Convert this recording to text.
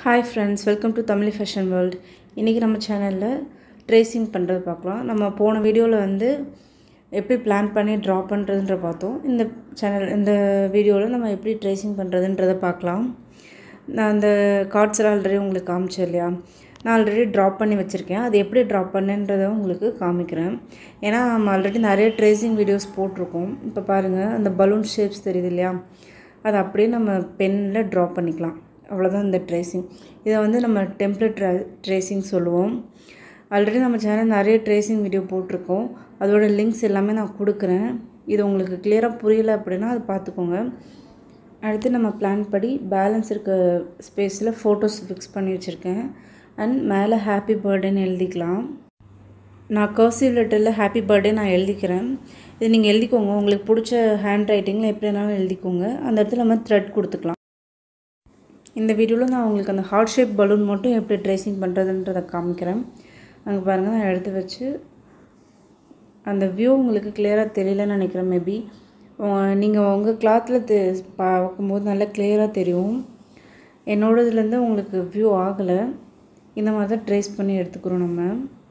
hi friends welcome to Tamil fashion world இன்றைக்கி நம்ம சேனலில் ட்ரேசிங் பண்ணுறது பார்க்கலாம் நம்ம போன வீடியோவில் வந்து எப்படி பிளான் பண்ணி ட்ரா பண்ணுறதுன்ற பார்த்தோம் இந்த சேனல் இந்த வீடியோவில் நம்ம எப்படி ட்ரேசிங் பண்ணுறதுன்றதை பார்க்கலாம் நான் அந்த கார்ட்ஸ் ஆல்ரெடி உங்களுக்கு காமிச்சேன் இல்லையா நான் ஆல்ரெடி ட்ராப் பண்ணி வச்சுருக்கேன் அது எப்படி ட்ராப் பண்ணேன்றதை உங்களுக்கு காமிக்கிறேன் ஏன்னா நம்ம ஆல்ரெடி நிறைய ட்ரேசிங் வீடியோஸ் போட்டிருக்கோம் இப்போ பாருங்கள் அந்த பலூன் ஷேப்ஸ் தெரியுது இல்லையா அதை அப்படியே நம்ம பெனில் ட்ரா பண்ணிக்கலாம் அவ்வளோதான் இந்த ட்ரேசிங் இதை வந்து நம்ம டெம்ப்ளேட் ட்ரா ட்ரேசிங் சொல்லுவோம் ஆல்ரெடி நம்ம சேனல் நிறைய ட்ரேசிங் வீடியோ போட்டிருக்கோம் அதோட லிங்க்ஸ் எல்லாமே நான் கொடுக்குறேன் இது உங்களுக்கு கிளியராக புரியல அப்படின்னா அது பார்த்துக்கோங்க அடுத்து நம்ம பிளான் படி பேலன்ஸ் இருக்க ஸ்பேஸில் ஃபோட்டோஸ் ஃபிக்ஸ் பண்ணி வச்சுருக்கேன் அண்ட் மேலே ஹாப்பி பர்த்டேன்னு எழுதிக்கலாம் நான் கர்சிவ் லெட்டரில் ஹாப்பி பர்த்டே நான் எழுதிக்கிறேன் இது நீங்கள் எழுதிக்கோங்க உங்களுக்கு பிடிச்ச ஹேண்ட் ரைட்டிங்கில் எப்படி வேணாலும் எழுதிக்கோங்க அந்த இடத்துல நம்ம த்ரெட் கொடுத்துக்கலாம் இந்த வீடியோவில் நான் உங்களுக்கு அந்த ஹார்ட் ஷேப் பலூன் மட்டும் எப்படி ட்ரேசிங் பண்ணுறதுன்றதை காமிக்கிறேன் அங்கே பாருங்கள் நான் எடுத்து வச்சு அந்த வியூ உங்களுக்கு கிளியராக தெரியலன்னு நினைக்கிறேன் மேபி நீங்கள் உங்கள் கிளாத்தில் தெ பார்க்கும்போது நல்லா கிளியராக தெரியும் என்னோட இதுலேருந்து உங்களுக்கு வியூ ஆகலை இந்த மாதிரி தான் ட்ரேஸ் பண்ணி எடுத்துக்கிறோம் நம்ம